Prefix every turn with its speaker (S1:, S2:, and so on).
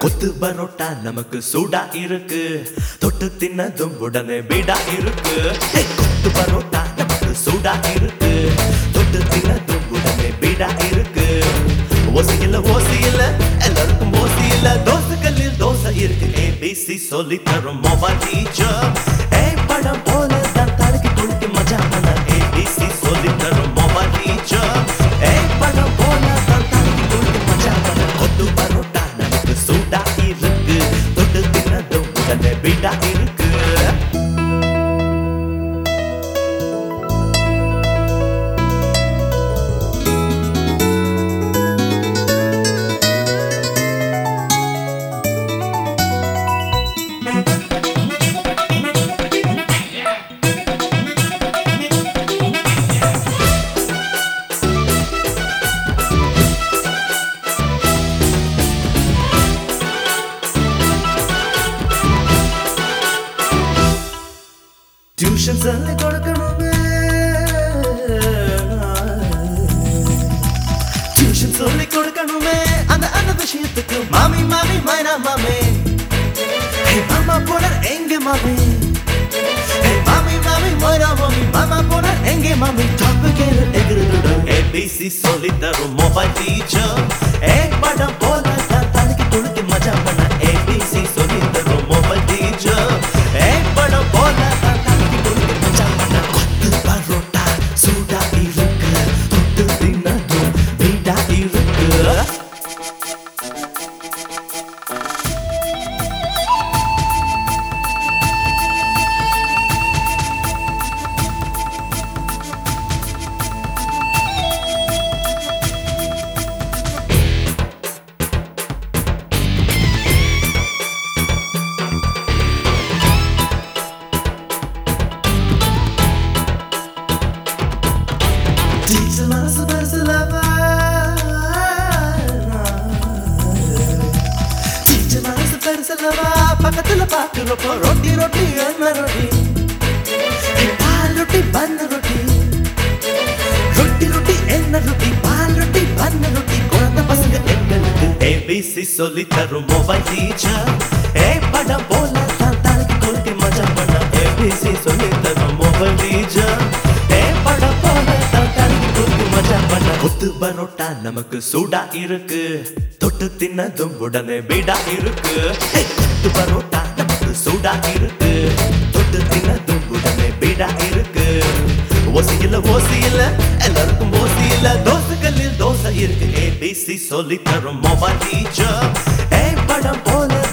S1: கொத்து பரோட்டா நமக்கு சூடா இருக்கு தொட்டு தின்னதும் உடனே பீடா இருக்கு ஏய், கொத்து பரோட்டா நமக்கு சூடா இருக்கு தொட்டு தின்னதும் உடனே பீடா இருக்கு ஓசி இல்ல ஓசி இல்ல எல்லாருக்கும் ஓசி இல்ல தோசை கல்லில் தோசை இருக்கு ஏபிசி சொல்லி தரும் மொபைல் டீச்சர் ஏய் படம் போல தான் தலைக்கு குளிக்க மஜா பண்ண ஏபிசி சொல்லி தரும் மொபைல் டீச்சர் ஏய் படம் போல தான் தலைக்கு குளிக்க மஜா பண்ண கொத்து பரோட்டா நமக்கு சூடா இருக்கு தொட்டு தின்னதும் உடனே பீடா இருக்கு டியூஷன் சொல்லி கொடுக்கணுமே டியூஷன் சொல்லி கொடுக்கணுமே அந்த அந்த விஷயத்துக்கு மாமி மாமி மைனா மாமி ஹே மாமா போன எங்க மாமி ஹே மாமி மாமி மைனா மாமி மாமா போன எங்க மாமி டாப் கேரு எகிருதுடு ஏபிசி சொல்லி தரும் மொபைல் டீச்சர் ஏ படம் போல தான் தலைக்கு துளுக்கி மஜா பண்ண ஏபிசி சொல்லி தரும் மொபைல் டீச்சர் ஏ படம் போல தான் தலைக்கு துளுக்கி மஜா பண்ண கொத்து பரோட்டா சூடா இருக்கு தொட்டு தின்னதும் வீடா இருக்கு டீச்சர் மனசு பெருசுலவா டீச்சர் மனசு பெருசுலவா பக்கத்துல பாக்குறப்போ ரொட்டி ரொட்டி என்ன ரொட்டி ஏய், பால் ரொட்டி பண்ண ரொட்டி ரொட்டி ரொட்டி என்ன ரொட்டி பால் ரொட்டி பண்ண ரொட்டி குழந்தை பசங்க எங்களுக்கு ஏபிசி சொல்லி தரும் மொபைல் டீச்சர் ஏ படம் போல தான் தலைக்கு கொளுத்தி மஜா பண்ண ஏபிசி சொல்லி தரும் மொபைல் டீச்சர் ஏ படம் போல தான் தலைக்கு கொளுத்தி மஜா பண்ண கொத்து பரோட்டா நமக்கு சூடா இருக்கு தொட்டு தின்னதும் உடனே பீடா இருக்கு ஏய், கொத்து பரோட்டா நமக்கு சூடா இருக்கு தொட்டு தின்னதும் உடனே பீடா இருக்கு ஓசி இல்ல ஓசி இல்ல எல்லாருக்கும் ஓசி இல்ல தோசை கல்லில் தோசை இருக்கு ஏபிசி சொல்லி தரும் மொபைல் டீச்சர் ஏ படம் போல